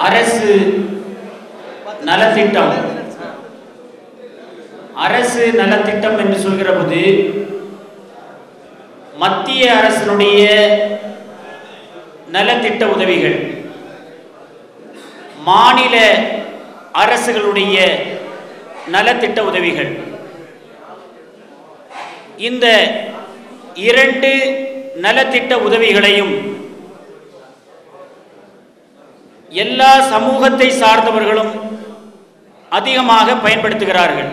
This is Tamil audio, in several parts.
அரசு நலத்திட்டம் அரசு நலத்திட்டம் என்று சொல்கிற போது மத்திய அரசினுடைய நலத்திட்ட உதவிகள் மாநில அரசுகளுடைய நலத்திட்ட உதவிகள் இந்த இரண்டு நலத்திட்ட உதவிகளையும் எல்லா சமூகத்தை சார்ந்தவர்களும் அதிகமாக பயன்படுத்துகிறார்கள்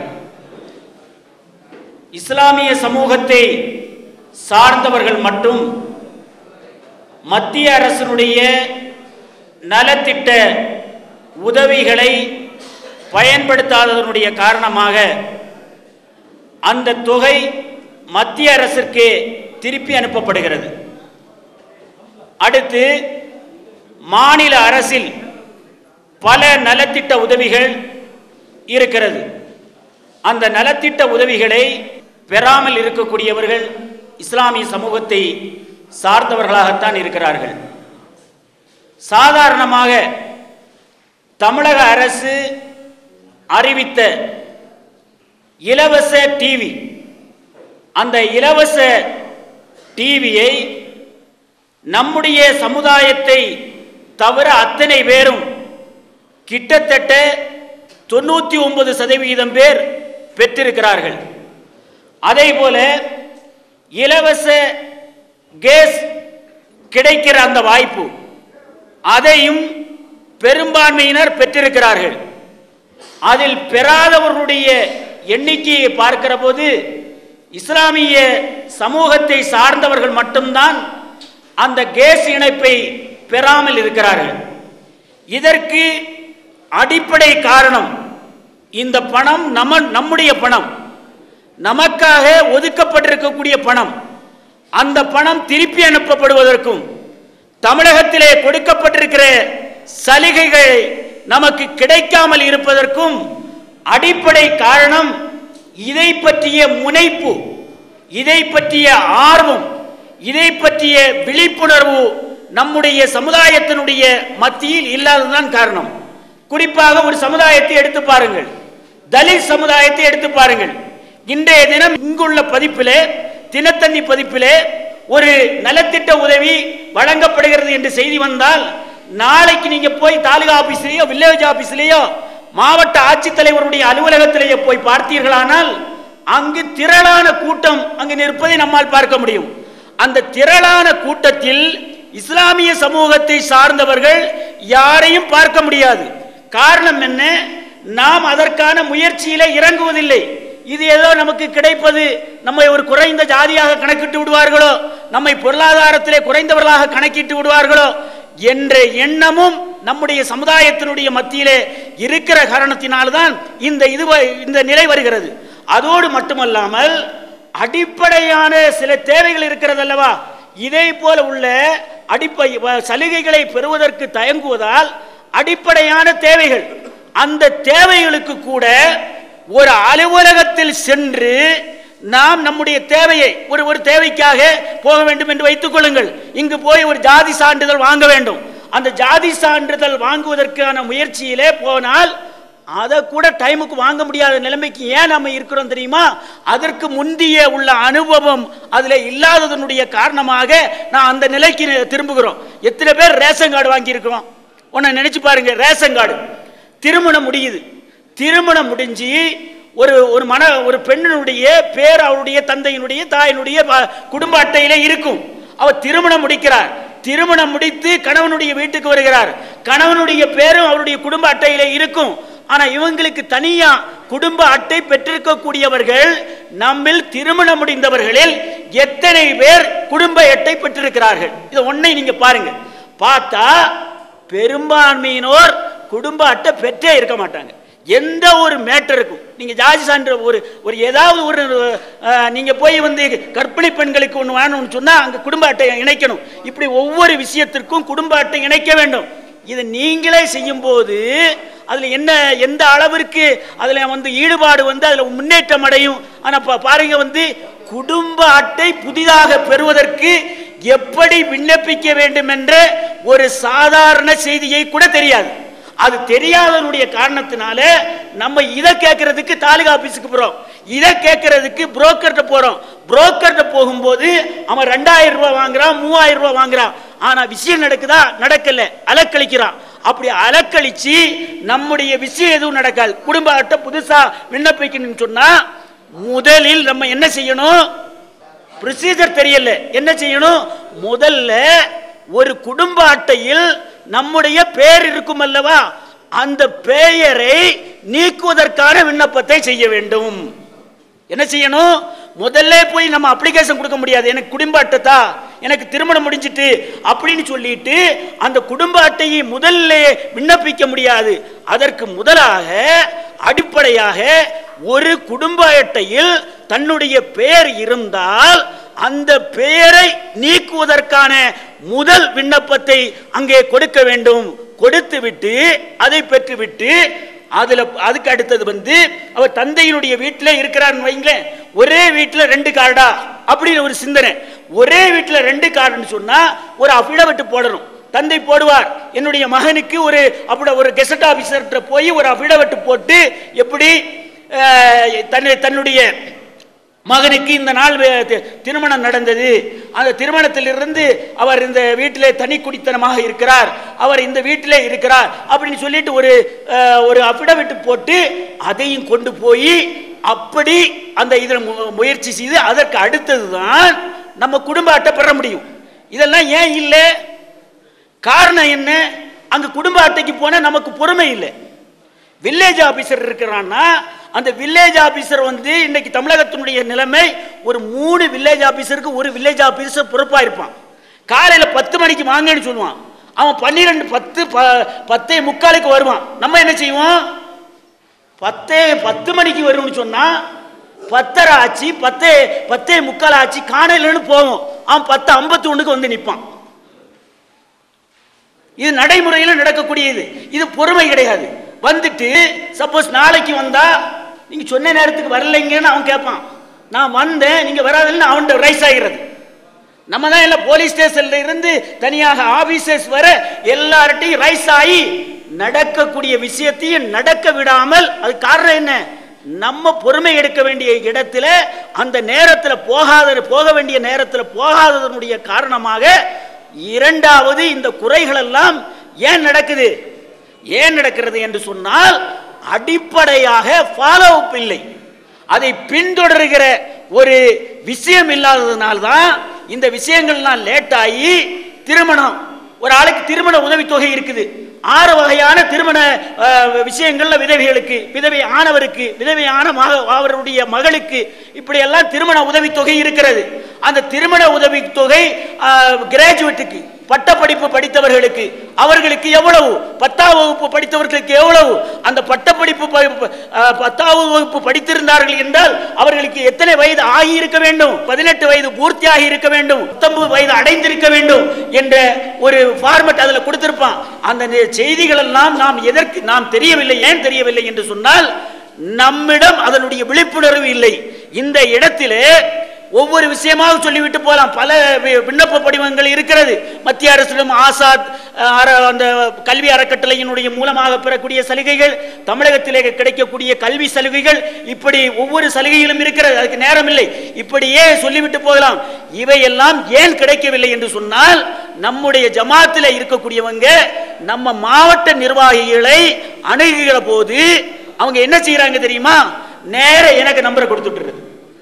இஸ்லாமிய சமூகத்தை சார்ந்தவர்கள் மட்டும் மத்திய அரசினுடைய நலத்திட்ட உதவிகளை பயன்படுத்தாததனுடைய காரணமாக அந்த தொகை மத்திய அரசிற்கு திருப்பி அனுப்பப்படுகிறது அடுத்து மாநில அரசில் பல நலத்திட்ட உதவிகள் இருக்கிறது அந்த நலத்திட்ட உதவிகளை பெறாமல் இருக்கக்கூடியவர்கள் இஸ்லாமிய சமூகத்தை சார்ந்தவர்களாகத்தான் இருக்கிறார்கள் சாதாரணமாக தமிழக அரசு அறிவித்த இலவச டிவி அந்த இலவச டிவியை நம்முடைய சமுதாயத்தை தவிர அத்தனை பேரும் கிட்டத்தட்ட தொண்ணூற்றி ஒன்பது சதவிகிதம் பேர் பெற்றிருக்கிறார்கள் அதே போல இலவச கேஸ் கிடைக்கிற அந்த வாய்ப்பு அதையும் பெரும்பான்மையினர் பெற்றிருக்கிறார்கள் அதில் பெறாதவர்களுடைய எண்ணிக்கையை பார்க்கிற போது இஸ்லாமிய சமூகத்தை சார்ந்தவர்கள் மட்டும்தான் அந்த கேஸ் இணைப்பை பெறாமல் இருக்கிறார்கள் இதற்கு அடிப்படை காரணம் இந்த பணம் நம்ம நம்முடைய பணம் நமக்காக ஒதுக்கப்பட்டிருக்கக்கூடிய பணம் அந்த பணம் திருப்பி அனுப்பப்படுவதற்கும் தமிழகத்திலே கொடுக்கப்பட்டிருக்கிற சலுகைகள் நமக்கு கிடைக்காமல் இருப்பதற்கும் அடிப்படை காரணம் இதை பற்றிய முனைப்பு இதை பற்றிய ஆர்வம் இதை பற்றிய விழிப்புணர்வு நம்முடைய சமுதாயத்தினுடைய மத்தியில் இல்லாததுதான் காரணம் குறிப்பாக ஒரு சமுதாயத்தை எடுத்து பாருங்கள் தலித் சமுதாயத்தை எடுத்து பாருங்கள் இன்றைய தினம் இங்குள்ள பதிப்பிலே தினத்தந்தி பதிப்பிலே ஒரு நலத்திட்ட உதவி வழங்கப்படுகிறது என்று செய்தி வந்தால் நாளைக்கு நீங்க போய் தாலுகா ஆபீஸ்லயோ வில்லேஜ் ஆபீஸ்லயோ மாவட்ட ஆட்சித்தலைவருடைய அலுவலகத்திலேயே போய் பார்த்தீர்களானால் அங்கு திரளான கூட்டம் அங்கு நிற்பதை நம்மால் பார்க்க முடியும் அந்த திரளான கூட்டத்தில் இஸ்லாமிய சமூகத்தை சார்ந்தவர்கள் யாரையும் பார்க்க முடியாது காரணம் என்ன நாம் அதற்கான முயற்சியில இறங்குவதில்லை இது ஏதோ நமக்கு கிடைப்பது நம்மை ஒரு குறைந்த ஜாதியாக கணக்கிட்டு விடுவார்களோ நம்மை பொருளாதாரத்திலே குறைந்தவர்களாக கணக்கிட்டு விடுவார்களோ என்ற எண்ணமும் நம்முடைய சமுதாயத்தினுடைய மத்தியிலே இருக்கிற காரணத்தினால்தான் இந்த இது இந்த நிலை வருகிறது அதோடு மட்டுமல்லாமல் அடிப்படையான சில தேவைகள் இருக்கிறது அல்லவா இதே போல உள்ள அடிப்படை சலுகைகளை பெறுவதற்கு தயங்குவதால் அடிப்படையான தேவைகள் அந்த தேவைகளுக்கு கூட ஒரு அலுவலகத்தில் சென்று நாம் நம்முடைய தேவையை ஒரு ஒரு தேவைக்காக போக வேண்டும் என்று வைத்துக் கொள்ளுங்கள் இங்கு போய் ஒரு ஜாதி சான்றிதழ் வாங்க வேண்டும் அந்த ஜாதி சான்றிதழ் வாங்குவதற்கான முயற்சியிலே போனால் அதை கூட டைமுக்கு வாங்க முடியாத நிலைமைக்கு ஏன் நம்ம இருக்கிறோம் தெரியுமா அதற்கு முந்திய உள்ள அனுபவம் அதுல இல்லாததனுடைய காரணமாக நான் அந்த நிலைக்கு திரும்புகிறோம் எத்தனை பேர் ரேஷன் கார்டு வாங்கியிருக்கிறோம் உன்னை நினைச்சு பாருங்க ரேஷன் கார்டு திருமணம் முடியுது திருமணம் முடிஞ்சு ஒரு ஒரு மன ஒரு பெண்ணினுடைய பேர் அவருடைய தந்தையினுடைய தாயினுடைய குடும்ப அட்டையில இருக்கும் அவர் திருமணம் முடிக்கிறார் திருமணம் முடித்து கணவனுடைய வீட்டுக்கு வருகிறார் கணவனுடைய பேரும் அவருடைய குடும்ப அட்டையில இருக்கும் ஆனா இவங்களுக்கு தனியா குடும்ப அட்டை பெற்றிருக்கக்கூடியவர்கள் நம்மில் திருமணம் முடிந்தவர்களில் எத்தனை பேர் குடும்ப அட்டை பெற்றிருக்கிறார்கள் இது ஒன்னை நீங்க பாருங்க பார்த்தா பெரும்பான்மையினோர் குடும்ப அட்டை பெற்றே இருக்க மாட்டாங்க எந்த ஒரு மேட்டருக்கும் நீங்க ஜாதி சான்று ஒரு ஒரு ஏதாவது ஒரு நீங்க போய் வந்து கர்ப்பிணி பெண்களுக்கு ஒன்று வேணும்னு சொன்னா அங்க குடும்ப அட்டை இணைக்கணும் இப்படி ஒவ்வொரு விஷயத்திற்கும் குடும்ப அட்டை இணைக்க வேண்டும் இதை நீங்களே செய்யும் போது அதுல என்ன எந்த அளவிற்கு அதுல வந்து ஈடுபாடு வந்து அதுல முன்னேற்றம் அடையும் ஆனா பாருங்க வந்து குடும்ப அட்டை புதிதாக பெறுவதற்கு எப்படி விண்ணப்பிக்க வேண்டும் என்ற ஒரு சாதாரண செய்தியை கூட தெரியாது அது தெரியாதவனுடைய காரணத்தினால நம்ம இதை கேட்கறதுக்கு தாலுகா ஆபீஸுக்கு போறோம் இதை கேட்கறதுக்கு புரோக்கர்கிட்ட போறோம் புரோக்கர்கிட்ட போகும்போது அவன் ரெண்டாயிரம் ரூபாய் வாங்குறான் மூவாயிரம் ரூபாய் வாங்குறான் ஆனா விஷயம் நடக்குதா நடக்கல அலக்கழிக்கிறான் அப்படி அலக்கழிச்சு நம்முடைய விஷயம் எதுவும் நடக்காது குடும்ப அட்டை புதுசா விண்ணப்பிக்கணும்னு சொன்னா முதலில் நம்ம என்ன செய்யணும் ப்ரொசீஜர் தெரியல என்ன செய்யணும் முதல்ல ஒரு குடும்ப அட்டையில் நம்முடைய பெயர் இருக்கும் அல்லவா அந்த பெயரை நீக்குவதற்கான விண்ணப்பத்தை செய்ய வேண்டும் என்ன செய்யணும் முதல்ல போய் நம்ம அப்ளிகேஷன் கொடுக்க முடியாது எனக்கு குடும்ப அட்டை தா எனக்கு திருமணம் முடிஞ்சிட்டு அப்படின்னு சொல்லிட்டு அந்த குடும்ப அட்டையை முதல்ல விண்ணப்பிக்க முடியாது அதற்கு முதலாக அடிப்படையாக ஒரு குடும்ப அட்டையில் தன்னுடைய பெயர் இருந்தால் அந்த பெயரை நீக்குவதற்கான முதல் விண்ணப்பத்தை அங்கே கொடுக்க வேண்டும் கொடுத்து விட்டு அதை பெற்றுவிட்டு அதுல அதுக்கு அடுத்தது வந்து அவர் தந்தையினுடைய வீட்டில் இருக்கிறார்னு வைங்களேன் ஒரே வீட்டில் ரெண்டு கார்டா அப்படின்னு ஒரு சிந்தனை ஒரே வீட்டில் ரெண்டு கார்டுன்னு சொன்னா ஒரு அஃபிடவிட் போடணும் தந்தை போடுவார் என்னுடைய மகனுக்கு ஒரு அப்படி ஒரு கெசட் ஆபீசர்கிட்ட போய் ஒரு அஃபிடவிட் போட்டு எப்படி அஹ், தன்னை தன்னுடைய மகனுக்கு இந்த நாள் வே- தி- திருமணம் நடந்தது அந்த திருமணத்திலிருந்து அவர் இந்த வீட்டிலே தனி குடித்தனமாக இருக்கிறார் அவர் இந்த வீட்டிலே இருக்கிறார் அப்படின்னு சொல்லிட்டு ஒரு அஹ், ஒரு அஃபிடவிட் போட்டு அதையும் கொண்டு போய் அப்படி அந்த இதில் மு- முயற்சி செய்து அதற்கு அடுத்தது தான் நம்ம குடும்ப அட்டை பெற முடியும் இதெல்லாம் ஏன் இல்லை காரணம் என்ன அங்க குடும்ப அட்டைக்கு போனா நமக்கு பொறுமை இல்லை வில்லேஜ் ஆபீசர் இருக்கிறான்னா அந்த வில்லேஜ் ஆபீசர் வந்து இன்னைக்கு தமிழகத்தினுடைய நிலைமை ஒரு மூணு வில்லேஜ் ஆபீசருக்கு ஒரு வில்லேஜ் ஆபீசர் பொறுப்பா இருப்பான் காலையில பத்து மணிக்கு வாங்கன்னு சொல்லுவான் அவன் பன்னிரெண்டு பத்து ப- பத்தே முக்காலுக்கு வருவான் நம்ம என்ன செய்வோம் பத்தே பத்து மணிக்கு வரும்னு சொன்னா பத்தரை ஆச்சு பத்தே பத்தே முக்கால் ஆச்சு காணையிலன்னு போவோம் அவன் பத்து ஐம்பத்தி ஒண்ணுக்கு வந்து நிற்பான் இது நடைமுறையில் நடக்கக்கூடியது இது பொறுமை கிடையாது வந்துட்டு சப்போஸ் நாளைக்கு வந்தா நீங்க சொன்ன நேரத்துக்கு வரலைங்கன்னு அவன் கேட்பான் நான் வந்தேன் நீங்க வராதுன்னு அவன்கிட்ட ரைஸ் ஆகிறது நம்ம தான் எல்லாம் போலீஸ் ஸ்டேஷன்ல இருந்து தனியாக ஆபீசர்ஸ் வர எல்லார்ட்டையும் ரைஸ் ஆகி நடக்கக்கூடிய விஷயத்தையும் நடக்க விடாமல் அது காரணம் என்ன நம்ம பொறுமை எடுக்க வேண்டிய இடத்துல அந்த நேரத்துல போகாத போக வேண்டிய நேரத்துல போகாததனுடைய காரணமாக இரண்டாவது இந்த குறைகள் எல்லாம் ஏன் நடக்குது ஏன் நடக்கிறது என்று சொன்னால் அடிப்படையாக ஃபாலோ அப் இல்லை அதை பின்தொடருகிற ஒரு விஷயம் இல்லாததுனால்தான் இந்த விஷயங்கள்லாம் லேட் ஆகி திருமணம் ஒரு ஆளுக்கு திருமண உதவித்தொகை இருக்குது ஆறு வகையான திருமண அஹ், விஷயங்கள்ல விதவைகளுக்கு விதவை ஆனவருக்கு விதவையான மக அவருடைய மகளுக்கு இப்படி எல்லாம் திருமண உதவித்தொகை இருக்கிறது அந்த திருமண உதவித்தொகை கிராஜுவேட்டுக்கு பட்டப்படிப்பு படித்தவர்களுக்கு அவர்களுக்கு எவ்வளவு பத்தாம் வகுப்பு படித்தவர்களுக்கு எவ்வளவு அந்த பட்டப்படிப்பு ப- அஹ், பத்தாவது வகுப்பு படித்திருந்தார்கள் என்றால் அவர்களுக்கு எத்தனை வயது ஆகி இருக்க வேண்டும் பதினெட்டு வயது பூர்த்தியாகி இருக்க வேண்டும் பத்தொன்பது வயது அடைந்திருக்க வேண்டும் என்ற ஒரு ஃபார்மட் அதுல கொடுத்திருப்பான் அந்த நெ- செய்திகள் எல்லாம் நாம் எதற்கு நாம் தெரியவில்லை ஏன் தெரியவில்லை என்று சொன்னால் நம்மிடம் அதனுடைய விழிப்புணர்வு இல்லை இந்த இடத்திலே ஒவ்வொரு விஷயமாக சொல்லிவிட்டு போலாம் பல வி- விண்ணப்ப படிவங்கள் இருக்கிறது மத்திய அரசிடம் ஆசாத் அஹ், அற- அந்த கல்வி அறக்கட்டளையினுடைய மூலமாக பெறக்கூடிய சலுகைகள் தமிழகத்திலே கிடைக்கக்கூடிய கல்வி சலுகைகள் இப்படி ஒவ்வொரு சலுகைகளும் இருக்கிறது அதுக்கு நேரம் இல்லை இப்படியே சொல்லிவிட்டு போகலாம் இவையெல்லாம் ஏன் கிடைக்கவில்லை என்று சொன்னால் நம்முடைய ஜமாத்தில் இருக்கக்கூடியவங்க நம்ம மாவட்ட நிர்வாகிகளை அணுகுகிற போது அவங்க என்ன செய்யறாங்க தெரியுமா நேர எனக்கு நம்பரை கொடுத்துட்டு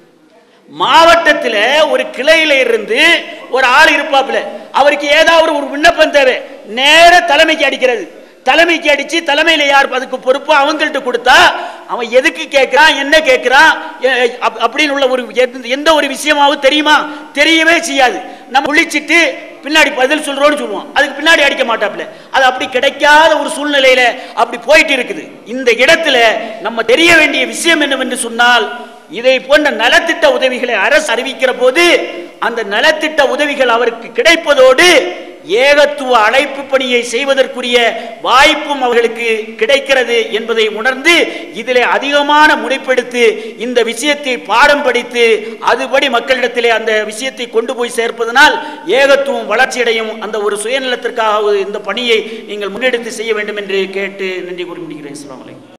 மாவட்டத்தில் ஒரு கிளையில இருந்து ஒரு ஆள் இருப்பாப்புல அவருக்கு ஏதாவது ஒரு விண்ணப்பம் தேவை நேர தலைமைக்கு அடிக்கிறது தலைமைக்கு அடிச்சு தலைமையில யார் அதுக்கு பொறுப்பு அவங்கள்ட்ட கொடுத்தா அவன் எதுக்கு கேட்கிறான் என்ன கேட்கிறான் எ- அப்- அப்படின்னு உள்ள ஒரு எந்த- எந்த ஒரு விஷயமாவும் தெரியுமா தெரியவே செய்யாது நம்ம விழிச்சிட்டு பின்னாடி பதில் சொல்றோம்னு சொல்லுவோம் அதுக்கு பின்னாடி அடிக்க மாட்டாப்புல அது அப்படி கிடைக்காத ஒரு சூழ்நிலையில அப்படி போயிட்டு இருக்குது இந்த இடத்துல நம்ம தெரிய வேண்டிய விஷயம் என்னவென்று சொன்னால் இதை போன்ற நலத்திட்ட உதவிகளை அரசு அறிவிக்கிற போது அந்த நலத்திட்ட உதவிகள் அவருக்கு கிடைப்பதோடு ஏகத்துவ அழைப்பு பணியை செய்வதற்குரிய வாய்ப்பும் அவர்களுக்கு கிடைக்கிறது என்பதை உணர்ந்து இதிலே அதிகமான முனைப்பெடுத்து இந்த விஷயத்தை பாடம் படித்து அதுபடி மக்களிடத்திலே அந்த விஷயத்தை கொண்டு போய் சேர்ப்பதனால் ஏகத்துவம் வளர்ச்சியடையும் அந்த ஒரு சுயநலத்திற்காக இந்த பணியை நீங்கள் முன்னெடுத்து செய்ய வேண்டும் என்று கேட்டு நன்றி கூறி முடிக்கிறேன் அஸ்ஸலாமு அலைக்கும்